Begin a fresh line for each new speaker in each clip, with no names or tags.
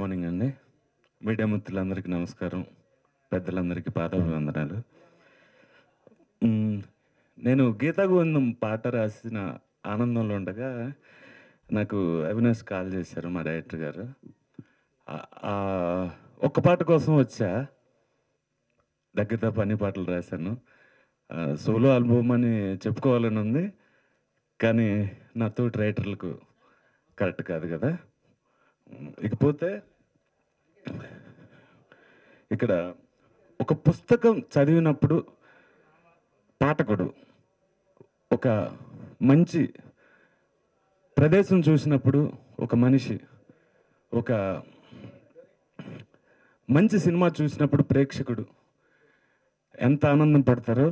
Morning అండి media మిత్రులందరికీ నమస్కారం పెద్దలందరికీ పాదాభివందనాలు మ్మ్, నేను గీతా గోవిందం పాట రాసిన ఆనందంలో ఉండగా నాకు అవినాష్ కాల్ చేశారు మా డైరెక్టర్ గారు ఆ- ఆ ఒక్క పాట కోసం వచ్చా దగ్గర పని పాటలు రాశాను సోలో ఆల్బమ్ అని చెప్పుకోవాలని ఉంది కానీ నా తోటి రైటర్లకు కరెక్ట్ కాదు కదా ఇకపోతే ఇక్కడ ఒక పుస్తకం చదివినప్పుడు పాఠకుడు ఒక మంచి ప్రదేశం చూసినప్పుడు ఒక మనిషి ఒక మంచి సినిమా చూసినప్పుడు ప్రేక్షకుడు ఎంత ఆనందం పడతారో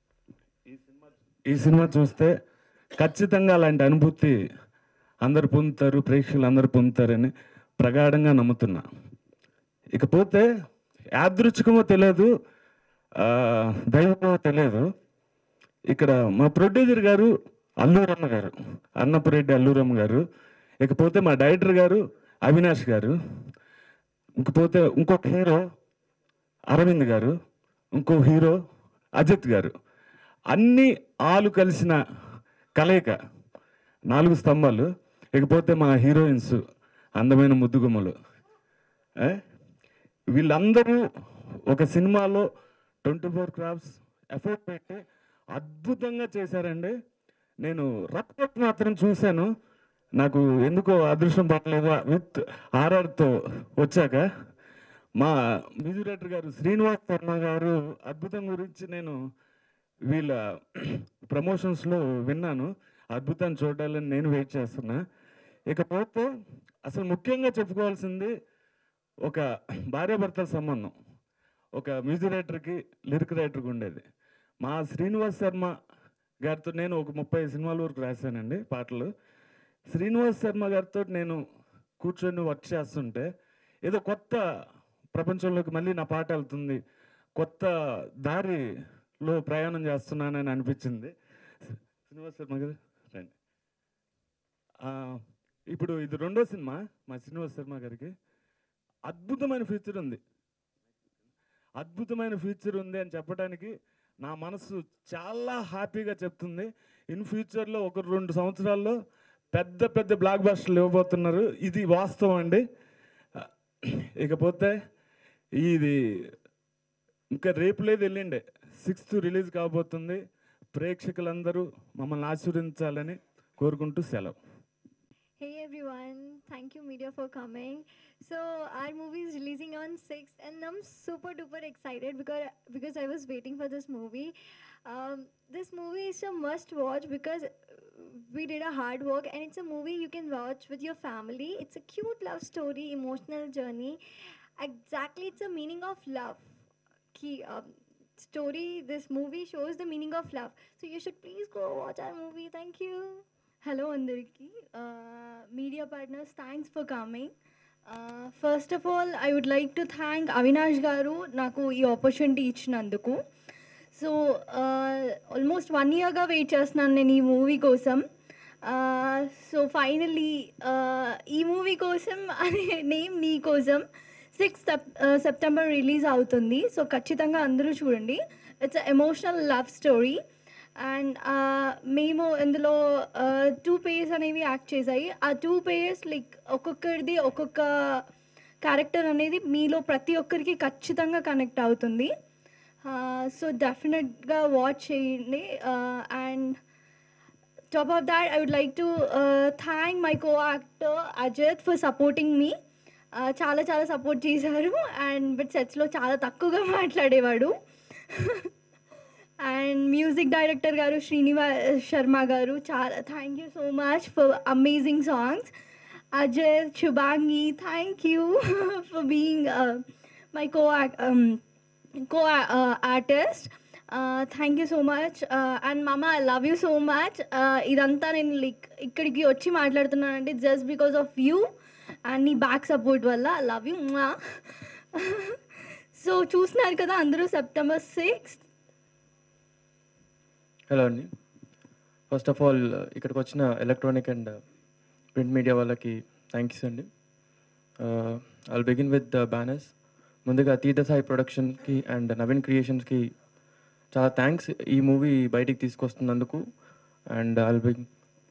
ఈ సినిమా చూస్తే ఖచ్చితంగా అలాంటి అనుభూతి అందరు పొందుతారు ప్రేక్షకులు అందరు పొందుతారని ప్రగాఢంగా నమ్ముతున్నా ఇకపోతే యాదృచ్ఛికమో తెలియదు ఆ, దైవమో తెలియదు ఇక్కడ మా ప్రొడ్యూసర్ గారు అల్లూరమ్మ గారు అన్నపురెడ్డి అల్లూరమ్మ గారు ఇకపోతే మా డైరెక్టర్ గారు అవినాష్ గారు ఇంకపోతే ఇంకొక హీరో అరవింద్ గారు ఇంకో హీరో అజిత్ గారు అన్ని ఆలు కలిసిన కలయిక నాలుగు స్తంభాలు ఇకపోతే మా హీరోయిన్స్ అందమైన ముద్దుగుమ్మలు ఏ? వీళ్ళందరూ ఒక సినిమాలో ట్వంటీ ఫోర్ క్రాఫ్ట్స్ ఎఫర్ట్ పెట్టి అద్భుతంగా చేశారండి నేను రక్త మాత్రం చూశాను నాకు ఎందుకో అదృష్టం పట్టలేదు విత్ ఆర్ఆర్తో వచ్చాక మా మ్యూజిక్ డైరెక్టర్ గారు శ్రీనివాస్ శర్మ గారు అద్భుతం గురించి నేను వీళ్ళ ప్రమోషన్స్లో విన్నాను అద్భుతాన్ని చూడాలని నేను వెయిట్ చేస్తున్నా ఇకపోతే అసలు ముఖ్యంగా చెప్పుకోవాల్సింది ఒక భార్యాభర్తల సంబంధం ఒక మ్యూజిక్ డైరెక్టర్కి లిరిక్ రైటర్కి ఉండేది మా శ్రీనివాస్ శర్మ గారితో నేను ఒక ముప్పై సినిమాల వరకు రాశానండి పాటలు శ్రీనివాస్ శర్మ గారితో నేను కూర్చొని వర్క్ చేస్తుంటే ఏదో కొత్త ప్రపంచంలోకి మళ్ళీ నా పాట వెళ్తుంది కొత్త దారిలో ప్రయాణం చేస్తున్నానని అనిపించింది శ్రీనివాస్ శర్మ గారు రండి ఆ, ఇప్పుడు ఇది రెండో సినిమా మా శ్రీనివాస్ శర్మ గారికి అద్భుతమైన ఫ్యూచర్ ఉంది అద్భుతమైన ఫ్యూచర్ ఉంది అని చెప్పడానికి నా మనసు చాలా హ్యాపీగా చెప్తుంది ఇన్ ఫ్యూచర్లో ఒక రెండు సంవత్సరాల్లో పెద్ద పెద్ద బ్లాక్ బస్టర్లు ఇవ్వబోతున్నారు ఇది వాస్తవం అండి ఇకపోతే ఇది ఇంకా రేపు లేదు వెళ్ళిండే సిక్స్త్ రిలీజ్ కాబోతుంది ప్రేక్షకులందరూ మమ్మల్ని ఆశీర్వదించాలని కోరుకుంటూ సెలవు
Hey everyone, thank you media for coming. So our movie is releasing on 6th and I'm super duper excited because because I was waiting for this movie. Um, this movie is a must watch because we did a hard work and it's a movie you can watch with your family. It's a cute love story, emotional journey. Exactly, it's a meaning of love. Key um, story. This movie shows the meaning of love. So you should please go watch our movie. Thank you.
Hello అందరికీ media partners thanks for coming first of all I would like to thank Avinash గారు నాకు ఈ opportunity ఇచ్చినందుకు so almost one ఇయర్గా wait చేస్తున్నాను నేను ఈ movie కోసం సో ఫైనలీ ఈ మూవీ కోసం అనే నేమ్ నీ కోసం సిక్స్ సెప్టెంబర్ రిలీజ్ అవుతుంది సో ఖచ్చితంగా అందరూ చూడండి it's emotional love story and మేము ఇందులో టూ పేయర్స్ అనేవి యాక్ట్ చేశాయి ఆ టూ పేయర్స్ లైక్ ఒక్కొక్కరిది ఒక్కొక్క క్యారెక్టర్ అనేది మీలో ప్రతి ఒక్కరికి ఖచ్చితంగా కనెక్ట్ అవుతుంది సో డెఫినెట్గా వాచ్ చేయండి and top of that I would like to thank my co actor Ajith for supporting me చాలా చాలా సపోర్ట్ చేశారు అండ్ బట్ సెట్స్లో చాలా తక్కువగా మాట్లాడేవాడు అండ్ మ్యూజిక్ డైరెక్టర్ గారు శ్రీనివాస్ శర్మ గారు చాలా thank you so much for amazing songs Ajay Shubhangi thank you for being my co co artist thank you so much and మామ I love you so much ఇదంతా నేను లైక్ ఇక్కడికి వచ్చి మాట్లాడుతున్నానంటే just because of you and నీ back support వల్ల I love you so చూస్తున్నారు కదా అందరూ సెప్టెంబర్ సిక్స్త్
హలో అండి ఫస్ట్ ఆఫ్ ఆల్ ఇక్కడికి వచ్చిన ఎలక్ట్రానిక్ అండ్ ప్రింట్ మీడియా వాళ్ళకి థ్యాంక్స్ అండి I'll begin with the banners ముందుగా తీర్థ సాయి ప్రొడక్షన్కి అండ్ నవీన్ క్రియేషన్స్కి చాలా థ్యాంక్స్ ఈ మూవీ బయటికి తీసుకొస్తున్నందుకు and I'll big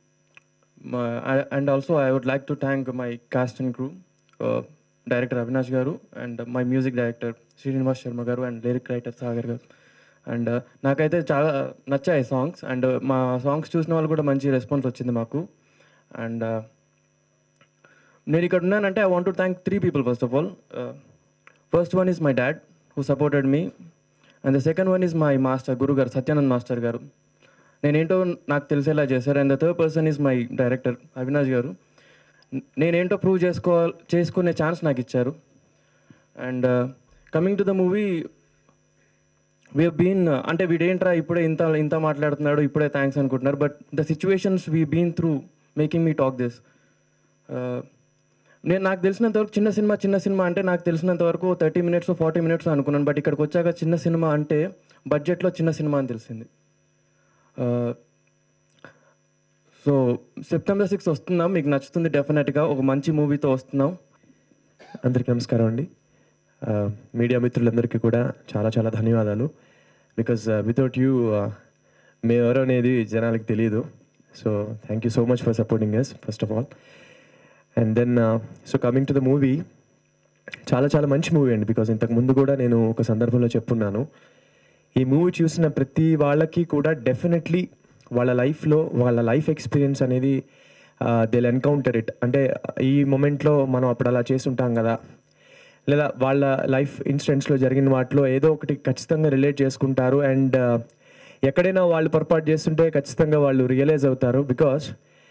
and also I would like to thank my cast and crew director Avinash గారు and my music director Srinivas Sharma గారు అండ్ లిరిక్ రైటర్ సాగర్ గారు అండ్ నాకైతే చాలా నచ్చాయి సాంగ్స్ అండ్ మా సాంగ్స్ చూసిన వాళ్ళు కూడా మంచి రెస్పాన్స్ వచ్చింది మాకు అండ్ నేను ఇక్కడ ఉన్నానంటే I want to thank three people first of all first one is my dad who supported me and the second one is my master Guru గారు సత్యానంద్ మాస్టర్ గారు నేనేంటో నాకు తెలిసేలా చేశారు and the third person is my director Avinash గారు నేనేంటో prove చేసుకో చేసుకునే ఛాన్స్ నాకు ఇచ్చారు and coming to the movie we been అంటే వీడేంట్రా ఇప్పుడే ఇంత ఇంత మాట్లాడుతున్నాడు ఇప్పుడే థ్యాంక్స్ అనుకుంటున్నారు but the situations we been through making me talk this నేను నాకు తెలిసినంత వరకు చిన్న సినిమా చిన్న సినిమా అంటే నాకు తెలిసినంత వరకు థర్టీ మినిట్స్ ఫార్టీ మినిట్స్ అనుకున్నాను బట్ ఇక్కడికి వచ్చాక చిన్న సినిమా అంటే బడ్జెట్లో చిన్న సినిమా అని తెలిసింది సో సెప్టెంబర్ సిక్స్ వస్తున్నాం మీకు నచ్చుతుంది డెఫినెట్గా ఒక మంచి మూవీతో వస్తున్నాం
అందరికీ నమస్కారం అండి ఆ, మీడియా మిత్రులందరికీ కూడా చాలా చాలా ధన్యవాదాలు బికాజ్ వితౌట్ యూ మేము ఎవరో అనేది జనాలకి తెలియదు so thank you so much for supporting as first of all and then so coming to the movie చాలా చాలా మంచి మూవీ అండి బికాజ్ ఇంతకు ముందు కూడా నేను ఒక సందర్భంలో చెప్పున్నాను ఈ మూవీ చూసిన ప్రతి వాళ్ళకి కూడా డెఫినెట్లీ వాళ్ళ లైఫ్లో వాళ్ళ లైఫ్ ఎక్స్పీరియన్స్ అనేది దిల్ ఎన్కౌంటర్ ఇట్ అంటే ఈ మూమెంట్లో మనం అప్పుడు అలా చేస్తుంటాం కదా లేదా వాళ్ళ లైఫ్ ఇన్సిడెంట్స్లో జరిగిన వాటిలో ఏదో ఒకటి ఖచ్చితంగా రిలేట్ చేసుకుంటారు అండ్ ఎక్కడైనా వాళ్ళు పొరపాటు చేస్తుంటే ఖచ్చితంగా వాళ్ళు రియలైజ్ అవుతారు బికాస్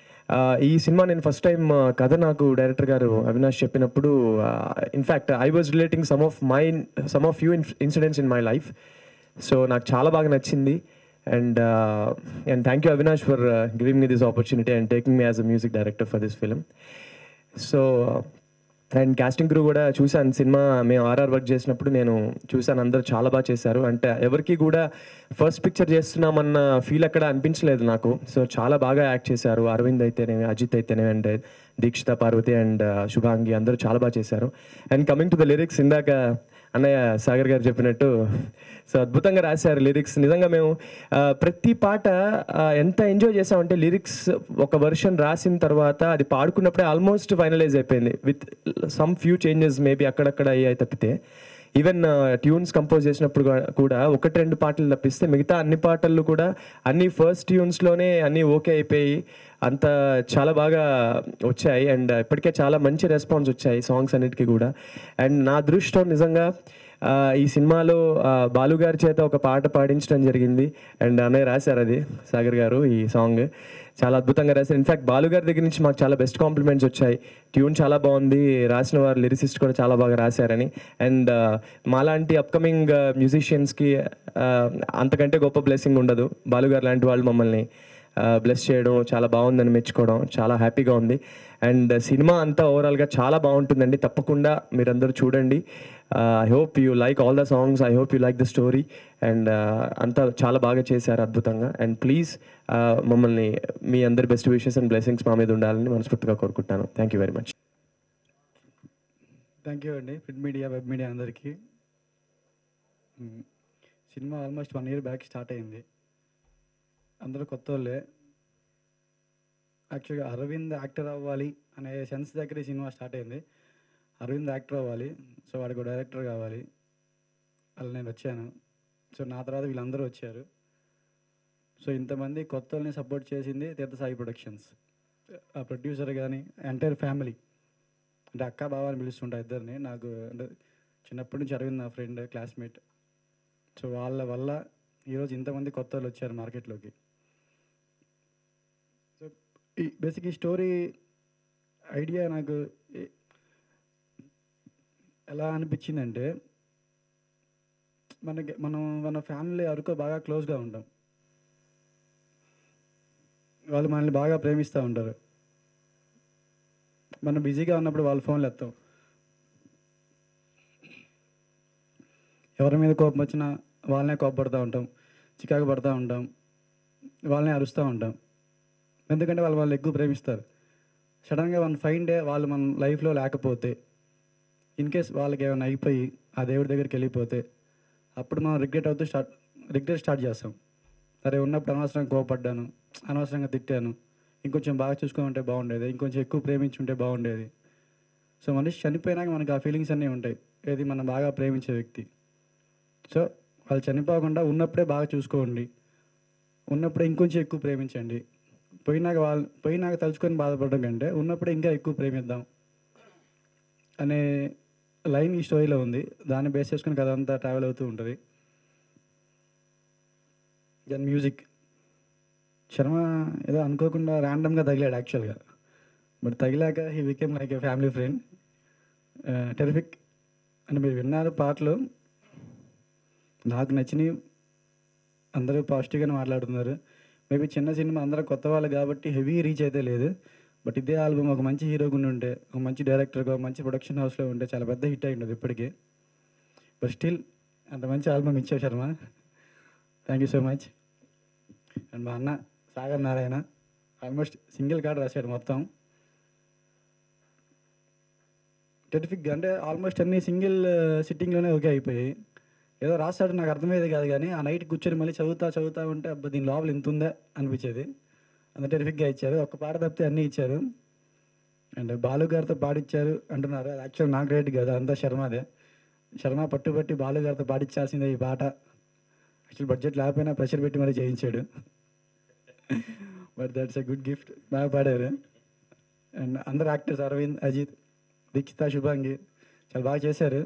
ఈ సినిమా నేను ఫస్ట్ టైం కథ నాకు డైరెక్టర్ గారు అవినాష్ చెప్పినప్పుడు in fact I was relating some of my some of you incidents in my life so నాకు చాలా బాగా నచ్చింది and and thank you Avinash for giving me this opportunity and taking me as a music director for this film so and casting crew కూడా చూశాను cinema మేము RR work చేసినప్పుడు నేను చూశాను అందరూ చాలా బాగా చేశారు అంటే ఎవరికి కూడా ఫస్ట్ పిక్చర్ చేస్తున్నామన్న ఫీల్ అక్కడ అనిపించలేదు నాకు సో చాలా బాగా యాక్ట్ చేశారు అరవింద్ అయితేనేమి అజిత్ అయితేనేమి అండ్ దీక్షిత పార్వతి అండ్ శుభాంగి అందరూ చాలా బాగా చేశారు and coming to the lyrics ఇందాక అన్నయ్య సాగర్ గారు చెప్పినట్టు సో అద్భుతంగా రాశారు లిరిక్స్ నిజంగా మేము ఆ, ప్రతి పాట ఆ, ఎంత ఎంజాయ్ చేసామంటే లిరిక్స్ ఒక వర్షన్ రాసిన తర్వాత అది పాడుకున్నప్పుడే ఆల్మోస్ట్ ఫైనలైజ్ అయిపోయింది with some few changes maybe అక్కడక్కడ అయ్యాయి తప్పితే ఈవెన్ ట్యూన్స్ కంపోజ్ చేసినప్పుడు కూడా- కూడా ఒకటి రెండు పాటలు తప్పిస్తే మిగతా అన్ని పాటలు కూడా అన్ని ఫస్ట్ ట్యూన్స్లోనే అన్నీ ఓకే అయిపోయి అంత చాలా బాగా వచ్చాయి అండ్ ఇప్పటికే చాలా మంచి రెస్పాన్స్ వచ్చాయి సాంగ్స్ అన్నిటికీ కూడా అండ్ నా అదృష్టం నిజంగా ఆ, ఈ సినిమాలో ఆ, బాలు గారి చేత ఒక పాట పాడించడం జరిగింది అండ్ అన్నయ్య రాశారు అది సాగర్ గారు ఈ సాంగ్ చాలా అద్భుతంగా రాశారు ఇన్ఫాక్ట్ బాలు గారి దగ్గర నుంచి మాకు చాలా బెస్ట్ కాంప్లిమెంట్స్ వచ్చాయి ట్యూన్ చాలా బాగుంది రాసిన వారు లిరిసిస్ట్ కూడా చాలా బాగా రాశారని అండ్ మాలాంటి అప్కమింగ్ మ్యూజిషియన్స్కి అంతకంటే గొప్ప బ్లెస్సింగ్ ఉండదు బాలు గారు లాంటి వాళ్ళు మమ్మల్ని బ్లెస్ చేయడం చాలా బాగుందని మెచ్చుకోవడం చాలా హ్యాపీగా ఉంది అండ్ సినిమా అంతా ఓవరాల్గా చాలా బాగుంటుందండి తప్పకుండా మీరందరూ చూడండి I hope you like all the songs I hope you like the story and అంతా చాలా బాగా చేశారు అద్భుతంగా అండ్ ప్లీజ్ మమ్మల్ని మీ అందరి బెస్ట్ విషెస్ అండ్ బ్లెస్సింగ్స్ మా మీద ఉండాలని మనస్ఫూర్తిగా కోరుకుంటాను thank you very much
thank you అండి ప్రింట్ మీడియా వెబ్ మీడియా అందరికీ మ్, cinema almost one year back start అయింది అందరూ కొత్త వాళ్ళే యాక్చువల్గా అరవింద్ యాక్టర్ అవ్వాలి అనే సెన్స్ దగ్గర ఈ సినిమా స్టార్ట్ అయింది అరవింద్ యాక్టర్ అవ్వాలి సో వాడికి డైరెక్టర్ కావాలి అలా నేను వచ్చాను సో నా తర్వాత వీళ్ళందరూ వచ్చారు సో ఇంతమంది కొత్త వాళ్ళని సపోర్ట్ చేసింది తీర్థ సాయి ప్రొడక్షన్స్ ఆ ప్రొడ్యూసర్ కానీ ఎంటైర్ ఫ్యామిలీ అంటే అక్క బావ అని పిలుస్తుంటా ఇద్దరిని నాకు అంటే చిన్నప్పటి నుంచి అరవింద్ నా ఫ్రెండ్ క్లాస్మేట్ సో వాళ్ళ వల్ల ఈరోజు ఇంతమంది కొత్త వాళ్ళు వచ్చారు మార్కెట్లోకి సో ఈ బేసిక్ ఈ స్టోరీ ఐడియా నాకు ఏ- ఎలా అనిపించిందంటే మనకి మనం మన ఫ్యామిలీ అరుకో బాగా క్లోజ్గా ఉంటాం వాళ్ళు మనల్ని బాగా ప్రేమిస్తూ ఉంటారు మనం బిజీగా ఉన్నప్పుడు వాళ్ళ ఫోన్లు ఎత్తాం ఎవరి మీద కోపం వచ్చినా వాళ్ళనే కోపపడుతూ ఉంటాం చికాకు పడుతూ ఉంటాం వాళ్ళనే అరుస్తూ ఉంటాం ఎందుకంటే వాళ్ళు వాళ్ళు ఎక్కువ ప్రేమిస్తారు సడన్గా వన్ ఫైన్ డే వాళ్ళు మన లైఫ్లో లేకపోతే ఇన్ కేస్ వాళ్ళకి ఏమైనా అయిపోయి ఆ దేవుడి దగ్గరికి వెళ్ళిపోతే అప్పుడు మనం రిగ్రెట్ అవుతూ స్టార్ట్ రిగ్రెట్ స్టార్ట్ చేస్తాం సరే ఉన్నప్పుడు అనవసరంగా కోపడ్డాను అనవసరంగా తిట్టాను ఇంకొంచెం బాగా చూసుకొని ఉంటే బాగుండేది ఇంకొంచెం ఎక్కువ ప్రేమించుంటే బాగుండేది సో మనిషి చనిపోయినాక మనకు ఆ ఫీలింగ్స్ అన్నీ ఉంటాయి ఏది మనం బాగా ప్రేమించే వ్యక్తి సో వాళ్ళు చనిపోకుండా ఉన్నప్పుడే బాగా చూసుకోండి ఉన్నప్పుడే ఇంకొంచెం ఎక్కువ ప్రేమించండి పోయినాక వాళ్ళు పోయినాక తలుచుకొని బాధపడడం కంటే ఉన్నప్పుడే ఇంకా ఎక్కువ ప్రేమిద్దాం అనే లైన్ ఈ స్టోరీలో ఉంది దాన్ని బేస్ చేసుకుని కథ అంతా ట్రావెల్ అవుతూ ఉంటుంది దెన్ మ్యూజిక్ శర్మ ఏదో అనుకోకుండా ర్యాండమ్గా తగిలాడు యాక్చువల్గా బట్ తగిలాక he became like a family friend terrific అంటే మీరు విన్నారు పాటలు నాకు నచ్చినవి అందరూ పాజిటివ్గానే మాట్లాడుతున్నారు మేబీ చిన్న సినిమా అందరూ కొత్త వాళ్ళు కాబట్టి హెవీ రీచ్ అయితే లేదు బట్ ఇదే ఆల్బమ్ ఒక మంచి హీరోగా ఉండి ఉంటే ఒక మంచి డైరెక్టర్గా ఒక మంచి ప్రొడక్షన్ హౌస్లో ఉంటే చాలా పెద్ద హిట్ అయి ఉండదు ఇప్పటికీ బట్ స్టిల్ అంత మంచి ఆల్బమ్ ఇచ్చావు Sharma thank you so much and మా అన్న Sagar Narayana almost single card రాశాడు మొత్తం టెరిఫిక్ అంటే ఆల్మోస్ట్ అన్ని సింగిల్ సిట్టింగ్లోనే ఓకే అయిపోయాయి ఏదో రాస్తాడు నాకు అర్థమయ్యేది కాదు కానీ ఆ నైట్ కూర్చొని మళ్ళీ చదువుతా చదువుతా ఉంటే అబ్బా దీని లోపల ఇంత ఉందా అనిపించేది అంత టెరిఫిక్గా ఇచ్చారు ఒక్క పాట తప్పితే అన్నీ ఇచ్చారు అండ్ బాలు గారితో పాడిచ్చారు అంటున్నారు అది యాక్చువల్ నాకు రేట్ కాదు అంతా శర్మదే శర్మ పట్టుబట్టి బాలు గారితో పాడిచ్చాల్సిందే ఈ పాట యాక్చువల్ బడ్జెట్ లేకపోయినా ప్రెషర్ పెట్టి మరీ చేయించాడు but that's a good gift బాగా పాడారు అండ్ అందరు యాక్టర్స్ అరవింద్ అజిత్ దీక్షిత శుభాంగి చాలా బాగా చేశారు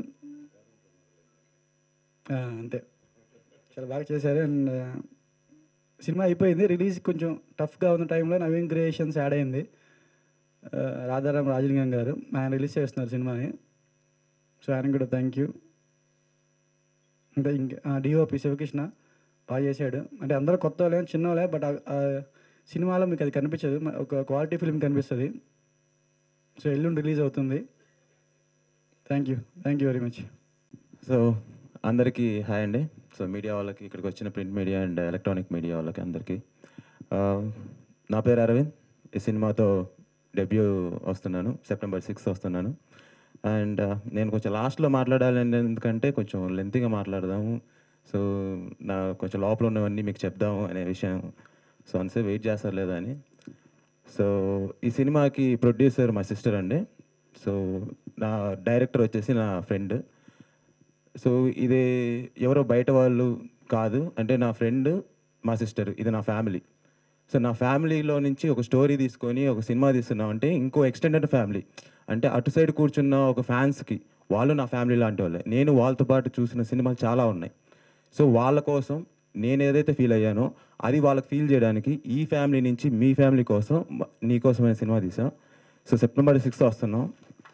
ఆ, అంతే చాలా బాగా చేశారు అండ్ సినిమా అయిపోయింది రిలీజ్ కొంచెం టఫ్గా ఉన్న టైంలో నవీన్ క్రియేషన్స్ యాడ్ అయింది ఆ, రాధారాం రాజలింగం గారు ఆయన రిలీజ్ చేస్తున్నారు సినిమాని సో ఆయన కూడా థ్యాంక్ యూ ఇంకా ఇంకా డిఓపి శివకృష్ణ బాగా చేశాడు అంటే అందరూ కొత్త వాళ్ళే చిన్న వాళ్ళే బట్ ఆ సినిమాలో మీకు అది కనిపించదు మ- ఒక క్వాలిటీ ఫిల్మ్ కనిపిస్తుంది సో ఎల్లుండి రిలీజ్ అవుతుంది thank you thank you very much
so అందరికీ హాయ్ అండి సో మీడియా వాళ్ళకి ఇక్కడికి వచ్చిన print media and electronic media వాళ్ళకి అందరికీ ఆ, నా పేరు అరవింద్ ఈ సినిమాతో డెబ్యూ వస్తున్నాను సెప్టెంబర్ సిక్స్త్ వస్తున్నాను అండ్ నేను కొంచెం లాస్ట్లో మాట్లాడాలి ఎందుకంటే కొంచెం లెంతీగా మాట్లాడదాము సో నా కొంచెం లోపల ఉన్నవన్నీ మీకు చెప్దాము అనే విషయం సో అంతే వెయిట్ చేస్తారు లేదా అని సో ఈ సినిమాకి ప్రొడ్యూసర్ మా సిస్టర్ అండి సో నా డైరెక్టర్ వచ్చేసి నా ఫ్రెండ్ సో ఇది ఎవరో బయట వాళ్ళు కాదు అంటే నా ఫ్రెండ్ మా సిస్టర్ ఇది నా ఫ్యామిలీ సో నా ఫ్యామిలీలో నుంచి ఒక స్టోరీ తీసుకొని ఒక సినిమా తీస్తున్నాం అంటే ఇంకో ఎక్స్టెండెడ్ ఫ్యామిలీ అంటే అటు సైడ్ కూర్చున్న ఒక ఫ్యాన్స్కి వాళ్ళు నా ఫ్యామిలీ లాంటి వాళ్ళే నేను వాళ్ళతో పాటు చూసిన సినిమాలు చాలా ఉన్నాయి సో వాళ్ళ కోసం నేను ఏదైతే ఫీల్ అయ్యానో అది వాళ్ళకి ఫీల్ చేయడానికి ఈ ఫ్యామిలీ నుంచి మీ ఫ్యామిలీ కోసం మ- నీకోసమైన సినిమా తీసాం సో సెప్టెంబర్ సిక్స్త్ వస్తున్నాం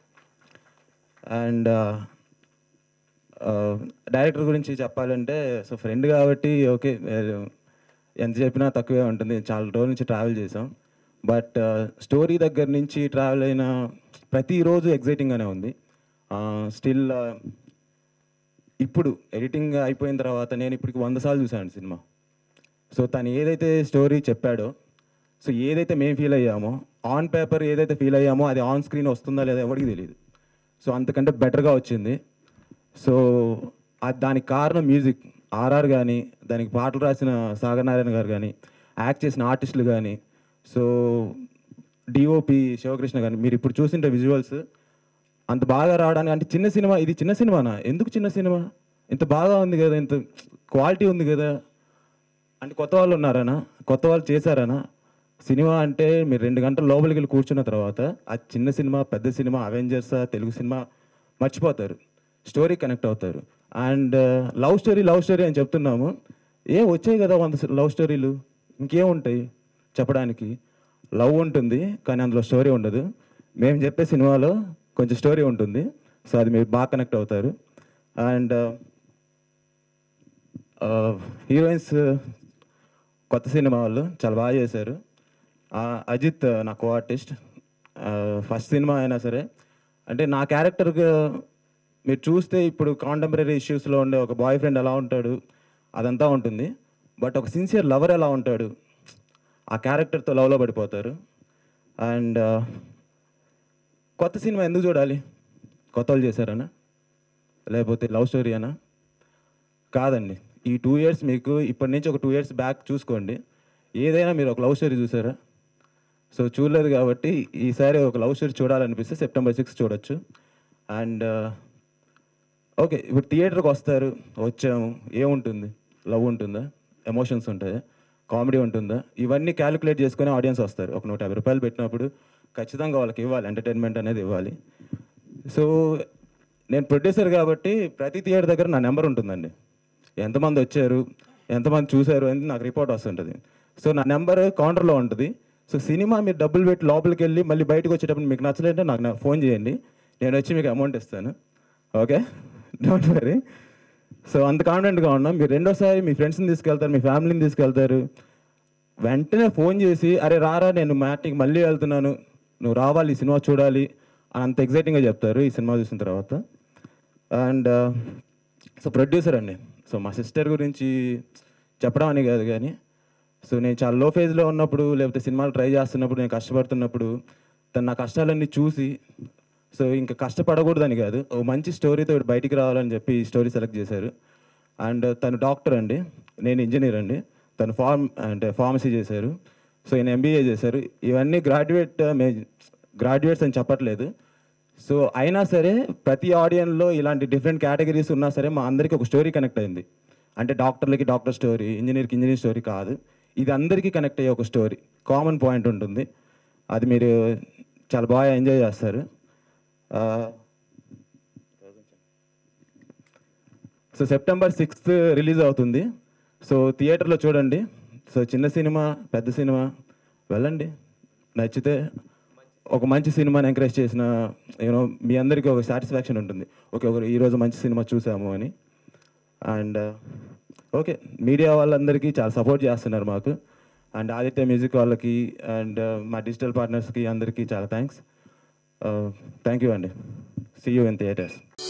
అండ్ డైరెక్టర్ గురించి చెప్పాలంటే సో ఫ్రెండ్ కాబట్టి ఓకే ఎంత చెప్పినా తక్కువే ఉంటుంది చాలా రోజుల నుంచి ట్రావెల్ చేసాం బట్ స్టోరీ దగ్గర నుంచి ట్రావెల్ అయిన ప్రతిరోజు ఎగ్జైటింగ్గానే ఉంది స్టిల్ ఇప్పుడు ఎడిటింగ్ అయిపోయిన తర్వాత నేను ఇప్పటికి వంద సార్లు చూశాను సినిమా సో తను ఏదైతే స్టోరీ చెప్పాడో సో ఏదైతే మేము ఫీల్ అయ్యామో ఆన్ పేపర్ ఏదైతే ఫీల్ అయ్యామో అది ఆన్ స్క్రీన్ వస్తుందా లేదా ఎవరికి తెలియదు సో అంతకంటే బెటర్గా వచ్చింది సో ఆ- దానికి కారణం మ్యూజిక్ ఆర్ఆర్ కానీ దానికి పాటలు రాసిన సాగర్ నారాయణ గారు కానీ యాక్ట్ చేసిన ఆర్టిస్టులు కానీ సో డిఓపి శివకృష్ణ కానీ మీరు ఇప్పుడు చూసింటే విజువల్స్ అంత బాగా రావడానికి అంటే చిన్న సినిమా ఇది చిన్న సినిమానా ఎందుకు చిన్న సినిమా ఇంత బాగా ఉంది కదా ఇంత క్వాలిటీ ఉంది కదా అంటే కొత్త వాళ్ళు ఉన్నారనా కొత్త వాళ్ళు చేశారనా సినిమా అంటే మీరు రెండు గంటల లోపలికి వెళ్ళి కూర్చున్న తర్వాత ఆ చిన్న సినిమా పెద్ద సినిమా అవెంజర్స్ తెలుగు సినిమా మర్చిపోతారు స్టోరీ కనెక్ట్ అవుతారు and love story love story అని చెప్తున్నాము ఏ వచ్చాయి కదా వంద లవ్ స్టోరీలు ఇంకేం ఉంటాయి చెప్పడానికి లవ్ ఉంటుంది కానీ అందులో స్టోరీ ఉండదు మేము చెప్పే సినిమాలో కొంచెం స్టోరీ ఉంటుంది సో అది మీరు బాగా కనెక్ట్ అవుతారు అండ్ హీరోయిన్స్ కొత్త సినిమా వాళ్ళు చాలా బాగా చేశారు ఆ, అజిత్ నా కో ఆర్టిస్ట్ ఫస్ట్ సినిమా అయినా సరే అంటే నా క్యారెక్టర్ మీరు చూస్తే ఇప్పుడు కాంటెంపరీ ఇష్యూస్లో ఉండే ఒక బాయ్ ఫ్రెండ్ ఎలా ఉంటాడు అదంతా ఉంటుంది బట్ ఒక సిన్సియర్ లవర్ ఎలా ఉంటాడు ఆ క్యారెక్టర్తో లవ్లో పడిపోతారు అండ్ కొత్త సినిమా ఎందుకు చూడాలి కొత్త వాళ్ళు చేశారనా లేకపోతే లవ్ స్టోరీ అనా కాదండి ఈ టూ ఇయర్స్ మీకు ఇప్పటి నుంచి ఒక టూ ఇయర్స్ బ్యాక్ చూసుకోండి ఏదైనా మీరు ఒక లవ్ స్టోరీ చూసారా సో చూడలేదు కాబట్టి ఈసారి ఒక లవ్ స్టోరీ చూడాలనిపిస్తే సెప్టెంబర్ సిక్స్ చూడొచ్చు అండ్ ఓకే ఇప్పుడు థియేటర్కి వస్తారు వచ్చాము ఏముంటుంది లవ్ ఉంటుందా ఎమోషన్స్ ఉంటాయా కామెడీ ఉంటుందా ఇవన్నీ క్యాలిక్యులేట్ చేసుకుని ఆడియన్స్ వస్తారు ఒక నూట యాభై రూపాయలు పెట్టినప్పుడు ఖచ్చితంగా వాళ్ళకి ఇవ్వాలి ఎంటర్టైన్మెంట్ అనేది ఇవ్వాలి సో నేను ప్రొడ్యూసర్ కాబట్టి ప్రతి థియేటర్ దగ్గర నా నెంబర్ ఉంటుందండి ఎంతమంది వచ్చారు ఎంతమంది చూశారు అని నాకు రిపోర్ట్ వస్తుంటుంది సో నా నెంబర్ కౌంటర్లో ఉంటుంది సో సినిమా మీరు డబ్బులు పెట్టి లోపలికి వెళ్ళి మళ్ళీ బయటకు వచ్చేటప్పుడు మీకు నచ్చలేదంటే నాకు నాకు ఫోన్ చేయండి నేను వచ్చి మీకు అమౌంట్ ఇస్తాను ఓకే డోంట్ వరీ సో అంత కాన్ఫిడెంట్గా ఉన్నాం మీరు రెండోసారి మీ ఫ్రెండ్స్ని తీసుకెళ్తారు మీ ఫ్యామిలీని తీసుకెళ్తారు వెంటనే ఫోన్ చేసి అరే రారా నేను మ్యాట్కి మళ్ళీ వెళ్తున్నాను నువ్వు రావాలి ఈ సినిమా చూడాలి అని అంత ఎగ్జైటింగ్గా చెప్తారు ఈ సినిమా చూసిన తర్వాత అండ్ సో ప్రొడ్యూసర్ అండి సో మా సిస్టర్ గురించి చెప్పడం అని కాదు కానీ సో నేను చాలా లో ఫేజ్లో ఉన్నప్పుడు లేకపోతే సినిమాలు ట్రై చేస్తున్నప్పుడు నేను కష్టపడుతున్నప్పుడు తను నా కష్టాలన్నీ చూసి సో ఇంకా కష్టపడకూడదని కాదు ఓ మంచి స్టోరీతో బయటికి రావాలని చెప్పి ఈ స్టోరీ సెలెక్ట్ చేశారు అండ్ తను డాక్టర్ అండి నేను ఇంజనీర్ అండి తను ఫార్మ్ అంటే ఫార్మసీ చేశారు సో ఈయన ఎంబీఏ చేశారు ఇవన్నీ గ్రాడ్యుయేట్ మే గ్రాడ్యుయేట్స్ అని చెప్పట్లేదు సో అయినా సరే ప్రతి ఆడియన్లో ఇలాంటి డిఫరెంట్ కేటగిరీస్ ఉన్నా సరే మా అందరికీ ఒక స్టోరీ కనెక్ట్ అయింది అంటే డాక్టర్లకి డాక్టర్ స్టోరీ ఇంజనీర్కి ఇంజనీర్ స్టోరీ కాదు ఇది అందరికీ కనెక్ట్ అయ్యే ఒక స్టోరీ కామన్ పాయింట్ ఉంటుంది అది మీరు చాలా బాగా ఎంజాయ్ చేస్తారు ఆ, సో సెప్టెంబర్ సిక్స్త్ రిలీజ్ అవుతుంది సో థియేటర్లో చూడండి సో చిన్న సినిమా పెద్ద సినిమా వెళ్ళండి నచ్చితే ఒక మంచి సినిమాని ఎంకరేజ్ చేసిన యూనో మీ అందరికీ ఒక సాటిస్ఫాక్షన్ ఉంటుంది ఓకే ఒక ఈరోజు మంచి సినిమా చూసాము అని అండ్ ఓకే మీడియా వాళ్ళందరికీ చాలా సపోర్ట్ చేస్తున్నారు మాకు అండ్ ఆదిత్య మ్యూజిక్ వాళ్ళకి అండ్ మా డిజిటల్ పార్ట్నర్స్కి అందరికీ చాలా థ్యాంక్స్ థ్యాంక్ యూ అండి సీ యూ ఇన్ థియేటర్స్